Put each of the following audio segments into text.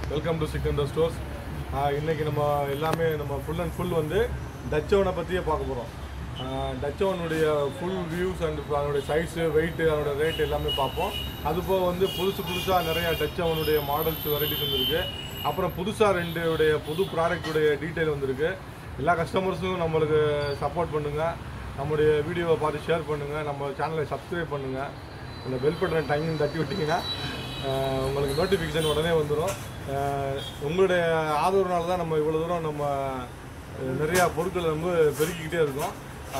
welcome to Sikandar stores இன்னைக்கு நம்ம எல்லாமே நம்ம ஃபுல் அண்ட் ஃபுல் வந்து டச் ஓவனை பற்றியே பார்க்க போகிறோம் டச் ஓவனுடைய ஃபுல் வியூஸ் அண்ட் அதனுடைய சைஸு வெயிட்டு அதோட ரேட் எல்லாமே பார்ப்போம் அதுபோக வந்து புதுசு புதுசாக நிறைய டச் ஓவனுடைய மாடல்ஸ் வெரைட்டிஸ் வந்திருக்கு அப்புறம் புதுசாக ரெண்டு உடைய புது ப்ராடக்ட்டுடைய டீட்டெயில் வந்திருக்கு எல்லா கஸ்டமர்ஸும் நம்மளுக்கு சப்போர்ட் பண்ணுங்கள் நம்முடைய வீடியோவை பார்த்து ஷேர் பண்ணுங்கள் நம்ம சேனலை சப்ஸ்கிரைப் பண்ணுங்கள் அந்த பெல் பட்டன் டைமிங் தட்டி விட்டிங்கன்னா ஆஹ் உங்களுக்கு நோட்டிஃபிகேஷன் உடனே வந்துடும் உங்களுடைய ஆதரவுனால தான் நம்ம இவ்வளோ தூரம் நம்ம அஹ், நிறையா பொருட்களை வந்து பெருக்கிக்கிட்டே இருக்கோம்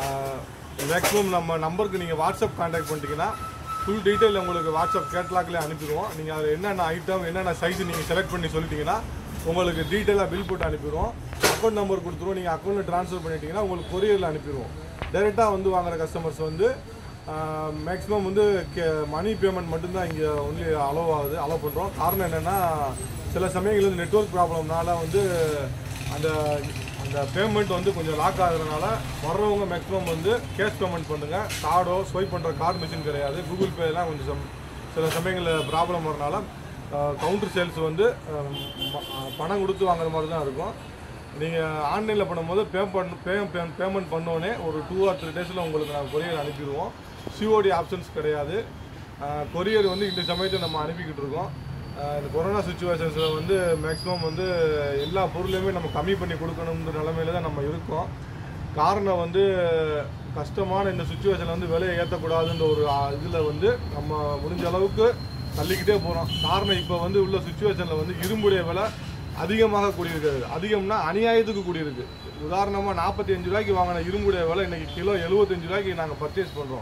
மேக்ஸிமம் நம்ம நம்பருக்கு நீங்கள் வாட்ஸ்அப் கான்டாக்ட் பண்ணிட்டீங்கன்னா ஃபுல் டீட்டெயில் உங்களுக்கு வாட்ஸ்அப் கேட்லாக்லேயே அனுப்பிடுவோம் நீங்கள் அதில் என்னென்ன ஐட்டம் என்னென்ன சைஸ் நீங்கள் செலக்ட் பண்ணி சொல்லிட்டீங்கன்னா உங்களுக்கு டீட்டெயிலாக பில் போட்டு அனுப்பிடுவோம் அக்கௌண்ட் நம்பர் கொடுத்துருவோம் நீங்கள் அக்கௌண்ட்டில் ட்ரான்ஸ்ஃபர் பண்ணிட்டீங்கன்னா உங்களுக்கு கொரியரில் அனுப்பிடுவோம் டைரெக்டாக வந்து வாங்குற கஸ்டமர்ஸ் வந்து மேக்ஸிமம் வந்து மணி பேமெண்ட் மட்டும்தான் இங்கே ஒன்லி அலோவ் ஆகுது அலோவ் பண்ணுறோம் காரணம் என்னென்னா சில சமயங்கள் வந்து நெட்ஒர்க் ப்ராப்ளம்னால வந்து அந்த அந்த பேமெண்ட் வந்து கொஞ்சம் லாக் ஆகுறதுனால வர்றவங்க மேக்ஸிமம் வந்து கேஷ் பேமெண்ட் பண்ணுங்கள் கார்டோ ஸ்வைப் பண்ணுற கார்டு மிஷின் கிடையாது கூகுள் பேலாம் கொஞ்சம் சம் சில சமயங்களில் ப்ராப்ளம் வரனால கவுண்டர் சேல்ஸ் வந்து அஹ், ம- அஹ், பணம் கொடுத்து வாங்குற மாதிரி தான் இருக்கும் நீங்கள் ஆன்லைனில் பண்ணும்போது பே பண்ண பே பேமெண்ட் பண்ணோடனே ஒரு டூ ஆர் த்ரீ டேஸில் உங்களுக்கு நாங்கள் கொரியர் அனுப்பிடுவோம் சிஓடி ஆப்ஷன்ஸ் கிடையாது கொரியர் வந்து இந்த சமயத்தில் நம்ம அனுப்பிக்கிட்டு இருக்கோம் அஹ் இந்த கொரோனா சுச்சுவேஷன்ஸில் வந்து மேக்ஸிமம் வந்து எல்லா பொருளையுமே நம்ம கம்மி பண்ணி கொடுக்கணுன்ற நிலமையில தான் நம்ம இருக்கோம் காரணம் வந்து கஷ்டமான இந்த சுச்சுவேஷனில் வந்து விலையை ஏற்றக்கூடாதுன்ற ஒரு இதில் வந்து நம்ம முடிஞ்ச அளவுக்கு தள்ளிக்கிட்டே போகிறோம் காரணம் இப்போ வந்து உள்ள சுச்சுவேஷனில் வந்து இரும்புடைய விலை அதிகமாக கூடியிருக்கிறது அதிகம்னா அநியாயத்துக்கு கூடியிருக்கு உதாரணமாக நாற்பத்தி அஞ்சு ரூபாய்க்கு வாங்கின இரும்புடைய விலை இன்னைக்கு கிலோ எழுபத்தஞ்சு ரூபாய்க்கு நாங்கள் பர்ச்சேஸ் பண்ணுறோம்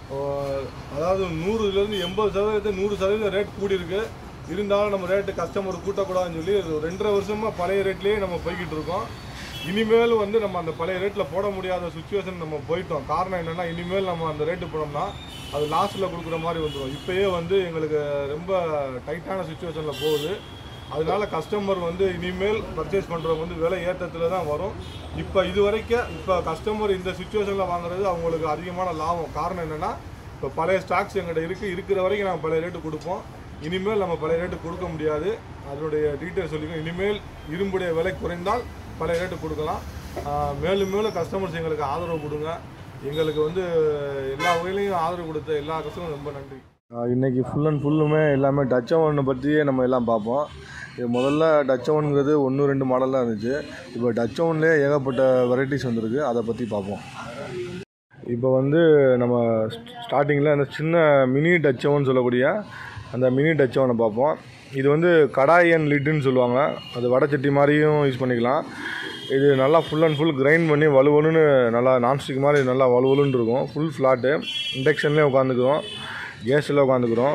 அதாவது நூறுலேருந்து எண்பது சதவீதத்தை நூறு சதவீதம் ரேட் கூடியிருக்கு இருந்தாலும் நம்ம ரேட்டு கஸ்டமர் கூட்டக்கூடாதுன்னு சொல்லி ஒரு ரெண்டரை வருஷமாக பழைய ரேட்லேயே நம்ம போய்கிட்டு இருக்கோம் இனிமேல் வந்து நம்ம அந்த பழைய ரேட்டில் போட முடியாத சுச்சுவேஷன் நம்ம போயிட்டோம் காரணம் என்னென்னா இனிமேல் நம்ம அந்த ரேட்டு போனோம்னா அது லாஸ்ட்டில் கொடுக்குற மாதிரி வந்துடும் இப்போயே வந்து எங்களுக்கு ரொம்ப டைட்டான சுச்சுவேஷனில் போகுது அதனால கஸ்டமர் வந்து இனிமேல் பர்ச்சேஸ் பண்ணுறவங்க வந்து விலை ஏற்றத்தில் தான் வரும் இப்போ இது வரைக்கும் இப்போ கஸ்டமர் இந்த சுச்சுவேஷனில் வாங்குறது அவங்களுக்கு அதிகமான லாபம் காரணம் என்னென்னா இப்போ பழைய ஸ்டாக்ஸ் எங்கிட்ட இருக்குது இருக்கிற வரைக்கும் நாங்கள் பழைய ரேட்டு கொடுப்போம் இனிமேல் நம்ம பழைய ரேட்டு கொடுக்க முடியாது அதனுடைய டீட்டெயில் சொல்லிக்கோம் இனிமேல் இரும்புடைய விலை குறைந்தால் பழைய ரேட்டு கொடுக்கலாம் ஆஹ் மேலும் மேலும் கஸ்டமர்ஸ் எங்களுக்கு ஆதரவு கொடுங்க எங்களுக்கு வந்து எல்லா வகையிலையும் ஆதரவு கொடுத்த எல்லா கஸ்டமரும் ரொம்ப நன்றி இன்னைக்கு ஃபுல் அண்ட் ஃபுல்லுமே எல்லாமே டச் ஓவனை பற்றியே நம்ம எல்லாம் பார்ப்போம் இது முதல்ல டச் ஓவனுங்கிறது ஒன்று ரெண்டு மாடல் தான் இருந்துச்சு இப்போ டச் ஓவன்லேயே ஏகப்பட்ட வெரைட்டிஸ் வந்திருக்கு அதை பற்றி பார்ப்போம் இப்போ வந்து நம்ம ஸ்டார்டிங்கில் அந்த சின்ன மினி டச் ஓவன் சொல்லக்கூடிய அந்த மினி டச் ஓவனை பார்ப்போம் இது வந்து கடாய் அண்ட் லிட்டுன்னு சொல்லுவாங்க அது வடச்சட்டி மாதிரியும் யூஸ் பண்ணிக்கலாம் இது நல்லா ஃபுல் அண்ட் ஃபுல் கிரைண்ட் பண்ணி வலுவலுன்னு நல்லா நான்ஸ்டிக் மாதிரி நல்லா வலுவலுன்னு இருக்கும் ஃபுல் ஃப்ளாட்டு இண்டக்ஷன்லேயே உட்காந்துக்கிறோம் கேஸில் உட்காந்துக்கிறோம்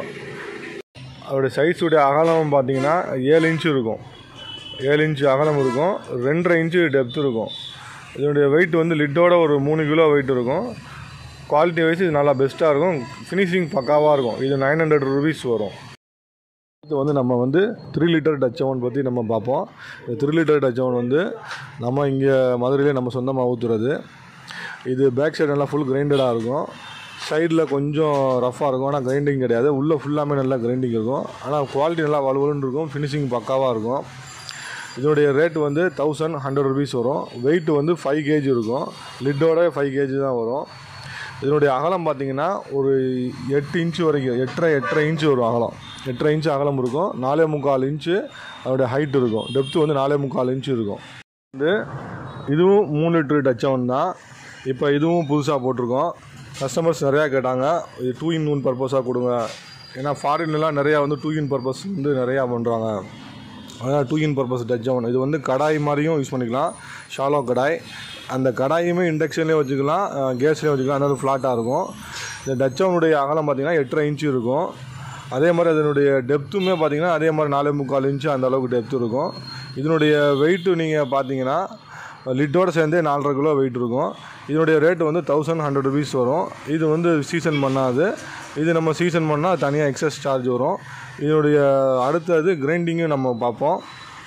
அதோடைய சைஸுடைய அகலம் பார்த்தீங்கன்னா ஏழு இன்ச்சு இருக்கும் ஏழு இன்ச்சு அகலம் இருக்கும் ரெண்டரை இன்ச்சு டெப்த் இருக்கும் இதனுடைய வெயிட் வந்து லிட்டோட ஒரு மூணு கிலோ வெயிட் இருக்கும் குவாலிட்டி வைஸ் இது நல்லா பெஸ்ட்டாக இருக்கும் ஃபினிஷிங் பக்காவாக இருக்கும் இது நைன் ஹண்ட்ரட் ருபீஸ் வரும் இது வந்து நம்ம வந்து த்ரீ லிட்டர் டச் ஓவன் பற்றி நம்ம பார்ப்போம் இந்த த்ரீ லிட்டர் டச் ஓவன் வந்து நம்ம இங்கே மதுரையிலே நம்ம சொந்தமாக ஊற்றுறது இது பேக் சைடு நல்லா ஃபுல் கிரைண்டடாக இருக்கும் சைடில் கொஞ்சம் ரஃப்பாக இருக்கும் ஆனால் கிரைண்டிங் கிடையாது உள்ளே ஃபுல்லாமே நல்லா கிரைண்டிங் இருக்கும் ஆனால் குவாலிட்டி நல்லா வலுவலுன்னு இருக்கும் ஃபினிஷிங் பக்காவாக இருக்கும் இதனுடைய ரேட் வந்து தௌசண்ட் ஹண்ட்ரட் ருபீஸ் வரும் வெயிட் வந்து ஃபைவ் கேஜி இருக்கும் லிட்டோட ஃபைவ் கேஜி தான் வரும் இதனுடைய அகலம் பார்த்தீங்கன்னா ஒரு எட்டு இன்ச்சு வரைக்கும் எட்டரை எட்டரை இன்ச்சு வரும் அகலம் எட்டரை இன்ச்சு அகலம் இருக்கும் நாலே முக்கால் இன்ச்சு அதோடைய ஹைட் இருக்கும் டெப்த்து வந்து நாலே முக்கால் இன்ச்சு இருக்கும் வந்து இதுவும் மூணு லிட்டரு டச் ஒன் தான் இப்போ இதுவும் புதுசாக போட்டிருக்கோம் கஸ்டமர்ஸ் நிறையா கேட்டாங்க இது டூ இன் ஒன் பர்பஸாக கொடுங்க ஏன்னா ஃபாரின்லாம் நிறையா வந்து டூ இன் பர்பஸ் வந்து நிறையா பண்ணுறாங்க அதான் two in purpose touch one இது வந்து கடாய் மாதிரியும் யூஸ் பண்ணிக்கலாம் ஷாலோ கடாய் அந்த கடாயுமே இண்டக்ஷன்லேயே வச்சுக்கலாம் கேஸ்லேயே வச்சுக்கலாம் அந்த ஃப்ளாட்டாக இருக்கும் இந்த டச் ஒனுடைய அகலம் பார்த்தீங்கன்னா எட்டரை இன்ச்சு இருக்கும் அதே மாதிரி அதனுடைய டெப்த்துமே பார்த்தீங்கன்னா அதே மாதிரி நாலே முக்கால் இன்ச்சு அந்த அளவுக்கு டெப்த் இருக்கும் இதனுடைய வெயிட்டு நீங்கள் பார்த்தீங்கன்னா லிட்டோட சேர்ந்தே நாலரை கிலோ வெயிட் இருக்கும் இதனுடைய ரேட்டு வந்து தௌசண்ட் ஹண்ட்ரட் ருபீஸ் வரும் இது வந்து சீசன் பண்ணாது இது நம்ம சீசன் பண்ணால் தனியாக எக்ஸஸ் சார்ஜ் வரும் இதனுடைய அடுத்தது கிரைண்டிங்கும் நம்ம பார்ப்போம்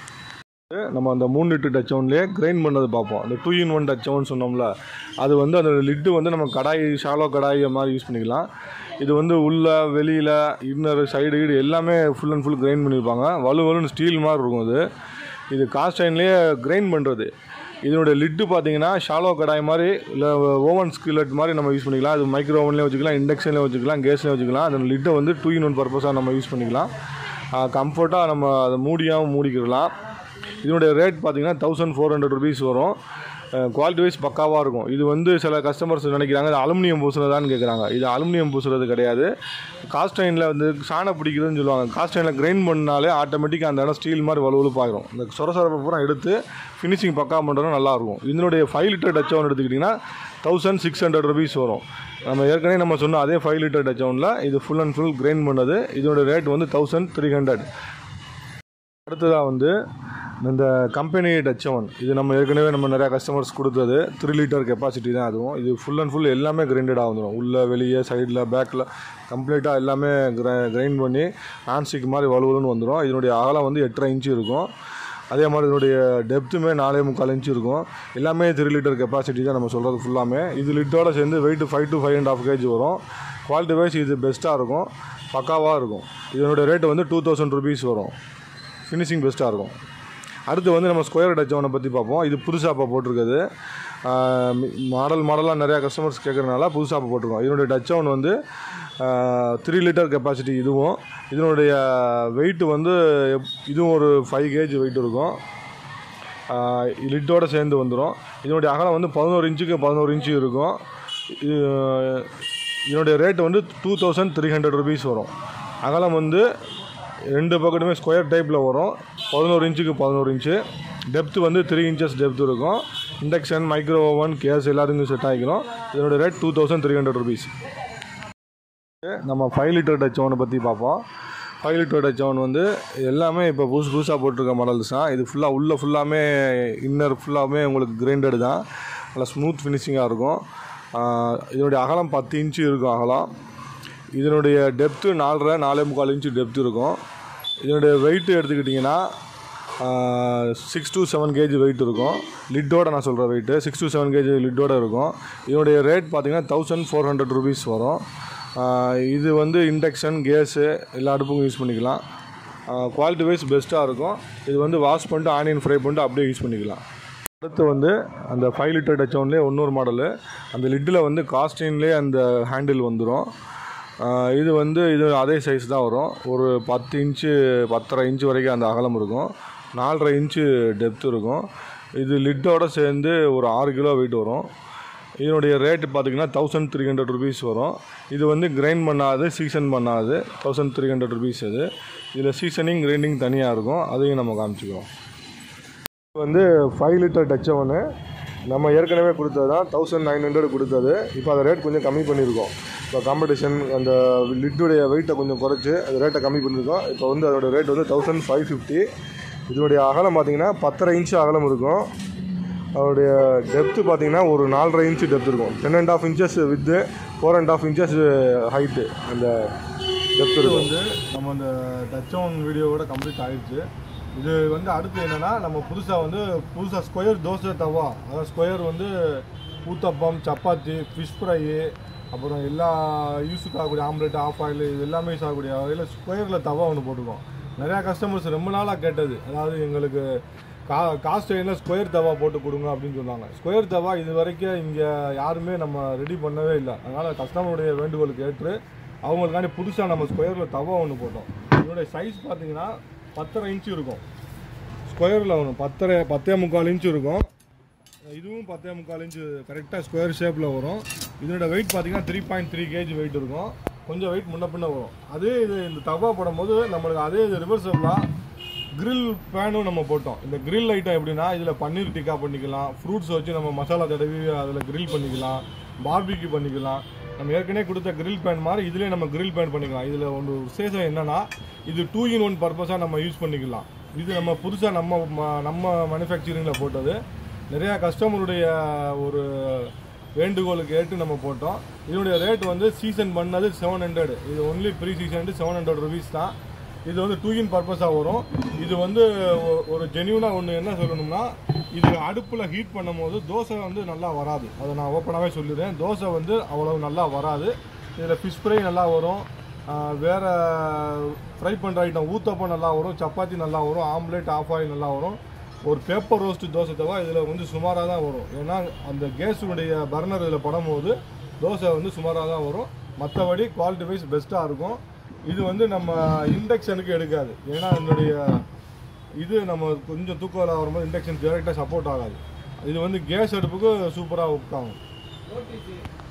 நம்ம அந்த மூணு லிட்டர் டச் ஒன்லேயே கிரைண்ட் பண்ணது பார்ப்போம் அந்த two in one touch one சொன்னோம்ல அது வந்து அந்த லிட்டு வந்து நம்ம கடாய் ஷாலோ கடாய் மாதிரி யூஸ் பண்ணிக்கலாம் இது வந்து உள்ள வெளியில் இன்னர் சைடு கீடு எல்லாமே ஃபுல் அண்ட் ஃபுல் கிரைண்ட் பண்ணியிருப்பாங்க வலு வலுன்னு ஸ்டீல் மாதிரி இருக்கும் இது இது காஸ்ட் அயன்லேயே கிரைண்ட் பண்ணுறது இதனுடைய லிட்டு பார்த்தீங்கன்னா ஷாலோ கடாய் மாதிரி இல்லை ஓவன் ஸ்கில்லட் மாதிரி நம்ம யூஸ் பண்ணிக்கலாம் அது மைக்ரோ ஓவன்லேயும் வச்சுக்கலாம் இண்டக்ஷன்லேயும் வச்சுக்கலாம் கேஸ்லேயும் வச்சுக்கலாம் அந்த லிட்டை வந்து டூ இன் ஒன் பர்பஸாக நம்ம யூஸ் பண்ணிக்கலாம் கம்ஃபர்ட்டாக நம்ம அதை மூடியாகவும் மூடிக்கிடலாம் இதனுடைய ரேட் பார்த்தீங்கன்னா தௌசண்ட் ஃபோர் ஹண்ட்ரட் ருபீஸ் வரும் குவாலிட்டி வைஸ் பக்காவாக இருக்கும் இது வந்து சில கஸ்டமர்ஸ் நினைக்கிறாங்க இது அலுமினியம் பூசுறதான்னு கேட்குறாங்க இது அலுமினியம் பூசுறது கிடையாது காஸ்ட் அயனில் வந்து சாணம் பிடிக்கிறதுன்னு சொல்லுவாங்க காஸ்ட் அயனில் கிரைண்ட் பண்ணாலே ஆட்டோமேட்டிக்காக அந்த இடம் ஸ்டீல் மாதிரி வலுவலுப்பாயிரும் இந்த சொர சொரப்பை பூரா எடுத்து ஃபினிஷிங் பக்கா பண்ணுறதும் நல்லாயிருக்கும் இதனுடைய ஃபைவ் லிட்டர் டச் ஓவன் எடுத்துக்கிட்டிங்கன்னா தௌசண்ட் சிக்ஸ் ஹண்ட்ரட் ருபீஸ் வரும் நம்ம ஏற்கனவே நம்ம சொன்ன அதே ஃபைவ் லிட்டர் டச் ஓவனில் இது ஃபுல் அண்ட் ஃபுல் கிரைண்ட் பண்ணது இதோட ரேட் வந்து தௌசண்ட் த்ரீ ஹண்ட்ரட் அடுத்ததாக வந்து இந்த கம்பெனி டச் ஓவன் இது நம்ம ஏற்கனவே நம்ம நிறையா கஸ்டமர்ஸ் கொடுத்தது த்ரீ லிட்டர் கெப்பாசிட்டி தான் அதுவும் இது ஃபுல் அண்ட் ஃபுல் எல்லாமே கிரைண்டடாக வந்துடும் உள்ளே வெளியே சைடில் பேக்கில் கம்ப்ளீட்டாக எல்லாமே கிரை கிரைண்ட் பண்ணி நான்ஸ்டிக் மாதிரி வலுவலுன்னு வந்துடும் இதனுடைய அகலம் வந்து எட்டரை இன்ச்சு இருக்கும் அதே மாதிரி இதனுடைய டெப்த்துமே நாலே முக்கால் இன்ச்சு இருக்கும் எல்லாமே த்ரீ லிட்டர் கெப்பாசிட்டி தான் நம்ம சொல்கிறது ஃபுல்லாமே இது லிட்டரோட சேர்ந்து weight five to five and half KG வரும் குவாலிட்டி வைஸ் இது பெஸ்ட்டாக இருக்கும் பக்காவாக இருக்கும் இதனுடைய ரேட்டு வந்து டூ தௌசண்ட் ருபீஸ் வரும் ஃபினிஷிங் பெஸ்ட்டாக இருக்கும் அடுத்து வந்து நம்ம ஸ்கொயர் டச் ஓவனை பற்றி பார்ப்போம் இது புதுசாக இப்போ போட்டிருக்குது மாடல் மாடலாக நிறையா கஸ்டமர்ஸ் கேட்குறதுனால புதுசாக இப்போ போட்டிருக்கோம் இதனுடைய டச் ஓவன் வந்து த்ரீ லிட்டர் கெப்பாசிட்டி இதுவும் இதனுடைய வெயிட் வந்து எப்- இதுவும் ஒரு ஃபைவ் கேஜ் வெயிட் இருக்கும் லிட்டோட சேர்ந்து வந்துடும் இதனுடைய அகலம் வந்து பதினோரு இன்ச்சுக்கு பதினோரு இன்ச்சு இருக்கும் இது இதனுடைய ரேட் வந்து two thousand three hundred rupees வரும் அகலம் வந்து ரெண்டு பக்கத்துமே ஸ்கொயர் டைப்பில் வரும் பதினோரு இன்ச்சுக்கு பதினோரு இன்ச்சு டெப்த்து வந்து த்ரீ இன்ச்சஸ் டெப்த் இருக்கும் இண்டக்ஷன் மைக்ரோ ஓவன் கேஸ் எல்லாத்துக்கும் செட் ஆகிக்கிறோம் இதனுடைய rate two thousand three hundred rupees நம்ம ஃபைவ் லிட்டர் டச் ஓவனை பற்றி பார்ப்போம் ஃபைவ் லிட்டர் டச் ஓவன் வந்து எல்லாமே இப்போ புதுசு புதுசாக போட்டிருக்க மாடல்ஸ் தான் இது ஃபுல்லாக உள்ளே ஃபுல்லாமே இன்னர் ஃபுல்லாமே உங்களுக்கு கிரைண்டட் தான் நல்லா ஸ்மூத் ஃபினிஷிங்காக இருக்கும் ஆஹ் இதனுடைய அகலம் பத்து இன்ச்சு இருக்கும் அகலம் இதனுடைய டெப்த்து நாலரை நாலே முக்கால் இன்ச்சு டெப்த் இருக்கும் இதனுடைய வெயிட் எடுத்துக்கிட்டிங்கன்னா six to seven KG weight இருக்கும் லிட்டோட நான் சொல்கிற weight six to seven KG லிட்டோட இருக்கும் இதனுடைய ரேட் பார்த்தீங்கன்னா தௌசண்ட் ஃபோர் ஹண்ட்ரட் ருபீஸ் வரும் ஆஹ் இது வந்து இண்டக்ஷன் கேஸு எல்லா அடுப்புக்கும் யூஸ் பண்ணிக்கலாம் குவாலிட்டி வைஸ் பெஸ்ட்டாக இருக்கும் இது வந்து வாஷ் பண்ணிட்டு ஆனியன் ஃப்ரை பண்ணிட்டு அப்படியே யூஸ் பண்ணிக்கலாம் அடுத்து வந்து அந்த ஃபைவ் லிட்டர் டச் ஒன்லேயே இன்னொரு மாடலு அந்த லிட்டில் வந்து காஸ்டின்லேயே அந்த ஹேண்டில் வந்துடும் இது வந்து இது அதே சைஸ் தான் வரும் ஒரு பத்து இன்ச்சு பத்தரை இன்ச்சு வரைக்கும் அந்த அகலம் இருக்கும் நாலரை இன்ச்சு டெப்த் இருக்கும் இது லிட்டோட சேர்ந்து ஒரு ஆறு கிலோ வெயிட் வரும் இதனுடைய ரேட்டு பார்த்தீங்கன்னா தௌசண்ட் த்ரீ ஹண்ட்ரட் ருபீஸ் வரும் இது வந்து கிரைண்ட் பண்ணாது சீசன் பண்ணாது தௌசண்ட் த்ரீ ஹண்ட்ரட் ருபீஸ் அது இதில் சீசனிங் கிரைண்டிங் தனியாக இருக்கும் அதையும் நம்ம காமிச்சிக்கிறோம் இது வந்து ஃபைவ் லிட்டர் டச் ஒன்று நம்ம ஏற்கனவே கொடுத்தது தான் தௌசண்ட் நைன் ஹண்ட்ரட் கொடுத்தது இப்போ அதை ரேட் கொஞ்சம் கம்மி பண்ணியிருக்கோம் இப்போ காம்படிஷன் அந்த லிட்டுடைய வெயிட்டை கொஞ்சம் குறைச்சி அது ரேட்டை கம்மி பண்ணியிருக்கோம் இப்போ வந்து அதோட ரேட் வந்து தௌசண்ட் ஃபைவ் ஃபிஃப்டி இதோடைய அகலம் பார்த்தீங்கன்னா பத்தரை இன்ச்சு அகலம் இருக்கும் அதோடைய டெப்த்து பார்த்தீங்கன்னா ஒரு நாலரை இன்ச்சு டெப்த் இருக்கும் ten and half inches width four and half inches height அந்த டெப்த் இருக்கும் வந்து நம்ம அந்த டச் ஆன் வீடியோவோட கம்ப்ளீட் ஆயிடுச்சு இது வந்து அடுத்து என்னன்னா நம்ம புதுசாக வந்து புதுசாக ஸ்கொயர் தோசை தவா அதாவது ஸ்கொயர் வந்து ஊத்தப்பம் சப்பாத்தி ஃபிஷ் ஃப்ரை அப்புறம் எல்லா யூஸுக்கு ஆகக்கூடிய ஆம்லெட் ஆஃப் ஆயில் இது எல்லாமே யூஸ் ஆகக்கூடிய வகையில் ஸ்கொயரில் தவா ஒன்று போட்டிருக்கோம் நிறையா கஸ்டமர்ஸ் ரொம்ப நாளாக கேட்டது அதாவது எங்களுக்கு கா காஸ்ட் என்ன ஸ்கொயர் தவா போட்டு கொடுங்க அப்படின்னு சொன்னாங்க ஸ்கொயர் தவா இது வரைக்கும் இங்கே யாருமே நம்ம ரெடி பண்ணவே இல்லை அதனால் கஸ்டமருடைய வேண்டுகோளுக்கு ஏற்று அவங்களுக்காண்டி புதுசாக நம்ம ஸ்கொயரில் தவா ஒன்று போட்டோம் இதனுடைய சைஸ் பார்த்தீங்கன்னா பத்தரை இன்ச்சு இருக்கும் ஸ்கொயரில் ஒன்று பத்தரை பத்தே முக்கால் இன்ச்சு இருக்கும் இதுவும் பத்தே முக்கால் இன்ச்சு கரெக்டாக ஸ்கொயர் ஷேப்பில் வரும் இதனோட வெயிட் பார்த்தீங்கன்னா three point three KG weight இருக்கும் கொஞ்சம் வெயிட் முன்ன பின்ன வரும் அதே இது இந்த தவா போடும்போது நம்மளுக்கு அதே இது ரிவர்சபிளாக grill பேனும் நம்ம போட்டோம் இந்த grill ஐட்டம் எப்படின்னா இதில் பன்னீர் டிக்கா பண்ணிக்கலாம் ஃப்ரூட்ஸ் வச்சு நம்ம மசாலா தடவி அதில் grill பண்ணிக்கலாம் பார்பிக்யூ பண்ணிக்கலாம் நம்ம ஏற்கனவே கொடுத்த grill பேன் மாதிரி இதுலேயே நம்ம grill பேன் பண்ணிக்கலாம் இதில் ஒன்று விசேஷம் என்னன்னா இது டூ இன் ஒன் பர்பஸாக நம்ம யூஸ் பண்ணிக்கலாம் இது நம்ம புதுசாக நம்ம ம- நம்ம மேனுஃபேக்சரிங்கில் போட்டது நிறையா கஸ்டமருடைய ஒரு வேண்டுகோளுக்கு ஏற்று நம்ம போட்டோம் இதனுடைய ரேட் வந்து சீசன் பண்ணது செவன் ஹண்ட்ரட் இது only pre season seven hundred rupees தான் இது வந்து டூ இன் பர்பஸாக வரும் இது வந்து ஒ- ஒரு ஜென்யூனாக ஒன்று என்ன சொல்லணும்னா இது அடுப்பில் ஹீட் பண்ணும்போது தோசை வந்து நல்லா வராது அதை நான் ஓப்பனாகவே சொல்லிடுறேன் தோசை வந்து அவ்வளவு நல்லா வராது இதில் ஃபிஷ் ஃப்ரை நல்லா வரும் ஆஹ் வேற ஃப்ரை பண்ணுற ஐட்டம் ஊத்தப்பம் நல்லா வரும் சப்பாத்தி நல்லா வரும் ஆம்லேட் ஆஃப் ஆயில் நல்லா வரும் ஒரு பேப்பர் ரோஸ்ட் தோசை தவிர இதில் வந்து சுமாராக தான் வரும் ஏன்னா அந்த கேஸுடைய பர்னர் இதில் படும்போது தோசை வந்து சுமாராக தான் வரும் மற்றபடி குவாலிட்டி வைஸ் பெஸ்ட்டாக இருக்கும் இது வந்து நம்ம இண்டக்ஷனுக்கு எடுக்காது ஏன்னா என்னுடைய இது நம்ம கொஞ்சம் தூக்கம் வரும்போது இண்டக்ஷன் டேரெக்டாக சப்போர்ட் ஆகாது இது வந்து கேஸ் அடுப்புக்கு சூப்பராக ஒர்க் ஆகும்